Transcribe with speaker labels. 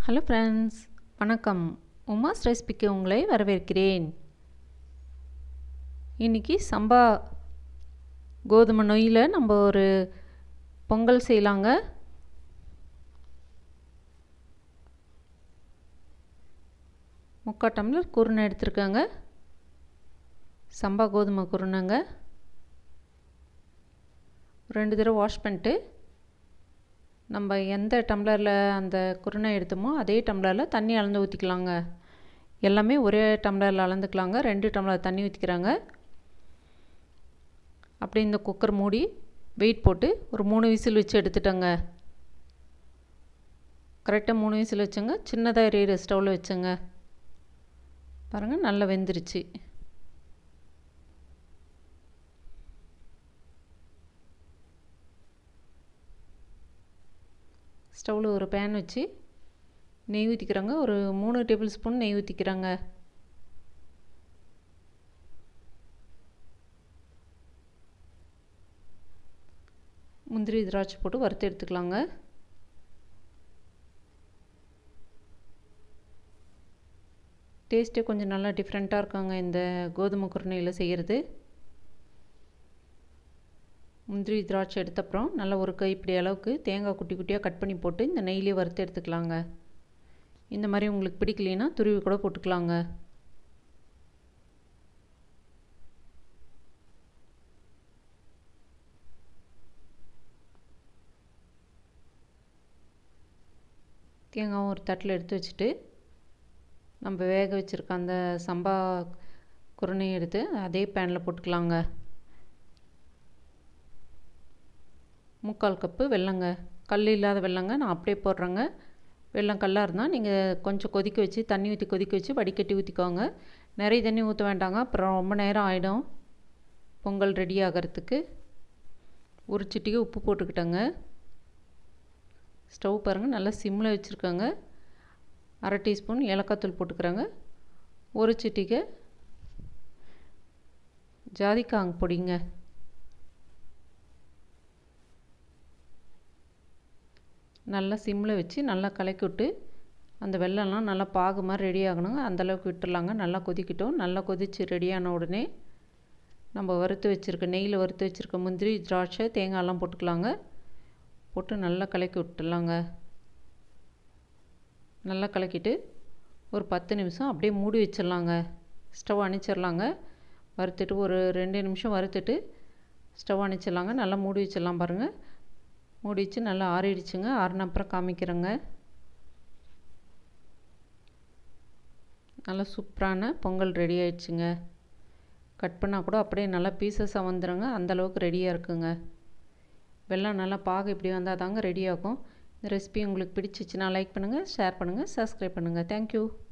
Speaker 1: hello friends வணக்கம் உமாஸ் ரெசிபிக்கு உங்களை வரவேற்கிறேன் இன்றைக்கி சம்பா கோதுமை நொய்யில் நம்ம ஒரு பொங்கல் செய்யலாங்க முக்கால் டம்ளர் குருணை எடுத்துருக்காங்க சம்பா கோதுமை குருணைங்க ரெண்டு தடவை வாஷ் பண்ணிட்டு நம்ம எந்த டம்ளரில் அந்த குருணை எடுத்தோமோ அதே டம்ளரில் தண்ணி அளந்து ஊற்றிக்கலாங்க எல்லாமே ஒரே டம்ளரில் அளந்துக்கலாங்க ரெண்டு டம்ளர் தண்ணி ஊற்றிக்கிறாங்க அப்படி இந்த குக்கர் மூடி வெயிட் போட்டு ஒரு மூணு விசில் வச்சு எடுத்துட்டோங்க கரெக்டாக மூணு விசில் வச்சுங்க சின்னதாக எரியிற ஸ்டவ்வில் வச்சுங்க பாருங்கள் நல்லா வெந்துருச்சு ஸ்டவ்வில் ஒரு பேன் வச்சு நெய் ஊற்றிக்கிறாங்க ஒரு மூணு டேபிள் ஸ்பூன் நெய் ஊற்றிக்கிறாங்க முந்திரி திராட்சை போட்டு வறுத்து எடுத்துக்கலாங்க டேஸ்ட்டே கொஞ்சம் நல்லா டிஃப்ரெண்ட்டாக இருக்காங்க இந்த கோதுமை குருணையில் செய்கிறது முந்திரி திராட்சை எடுத்தப்புறம் நல்லா ஒரு கைப்பிடி அளவுக்கு தேங்காய் குட்டி குட்டியாக கட் பண்ணி போட்டு இந்த நெய்லேயே வறுத்து எடுத்துக்கலாங்க இந்த மாதிரி உங்களுக்கு பிடிக்கலைன்னா துருவி கூட போட்டுக்கலாங்க தேங்காவும் ஒரு தட்டில் எடுத்து வச்சுட்டு நம்ம வேக வச்சுருக்க அந்த சம்பா குருணையை எடுத்து அதே பேனில் போட்டுக்கலாங்க முக்கால் கப்பு வெல்லங்க கல் இல்லாத வெல்லங்க நான் அப்படியே போடுறேங்க வெல்லம் கல்லாக இருந்தால் நீங்கள் கொஞ்சம் கொதிக்க வச்சு தண்ணி ஊற்றி கொதிக்க வச்சு வடிகட்டி ஊற்றிக்கோங்க நிறைய தண்ணி ஊற்ற வேண்டாங்க அப்புறம் ரொம்ப நேரம் ஆகிடும் பொங்கல் ரெடி ஆகிறதுக்கு ஒரு சிட்டிக்கு உப்பு போட்டுக்கிட்டேங்க ஸ்டவ் பாருங்கள் நல்லா சிம்மில் வச்சுருக்காங்க அரை டீஸ்பூன் ஏலக்காய் தூள் போட்டுக்கிறாங்க ஒரு சிட்டிக்கு ஜாதிக்காங்க பொடிங்க நல்லா சிம்மில் வச்சு நல்லா கலக்கி விட்டு அந்த வெள்ளம்லாம் நல்லா பாகு மாதிரி ரெடி ஆகணுங்க அந்தளவுக்கு விட்டுடலாங்க நல்லா கொதிக்கிட்டோம் நல்லா கொதித்து ரெடியான உடனே நம்ம வறுத்து வச்சுருக்க நெய்யில் வறுத்து வச்சுருக்க முந்திரி திராட்சை தேங்காயெல்லாம் போட்டுக்கலாங்க போட்டு நல்லா கலக்கி விட்டுடலாங்க நல்லா கலக்கிட்டு ஒரு பத்து நிமிஷம் அப்படியே மூடி வச்சிடலாங்க ஸ்டவ் அணைச்சிடலாங்க வறுத்துட்டு ஒரு ரெண்டு நிமிஷம் வறுத்துட்டு ஸ்டவ் அணைச்சிடலாங்க நல்லா மூடி வச்சிடலாம் பாருங்கள் மூடி வச்சு நல்லா ஆறிடுச்சுங்க ஆறின அப்புறம் காமிக்கிறேங்க நல்லா சூப்பரான பொங்கல் ரெடி ஆயிடுச்சுங்க கட் பண்ணால் கூட அப்படியே நல்லா பீசஸாக வந்துடுங்க அந்தளவுக்கு ரெடியாக இருக்குங்க வெள்ளம் நல்லா பாகு இப்படி வந்தால் தாங்க ரெடி ஆகும் இந்த ரெசிபி உங்களுக்கு பிடிச்சிச்சுன்னா லைக் பண்ணுங்கள் ஷேர் பண்ணுங்கள் சப்ஸ்கிரைப் பண்ணுங்கள் தேங்க்யூ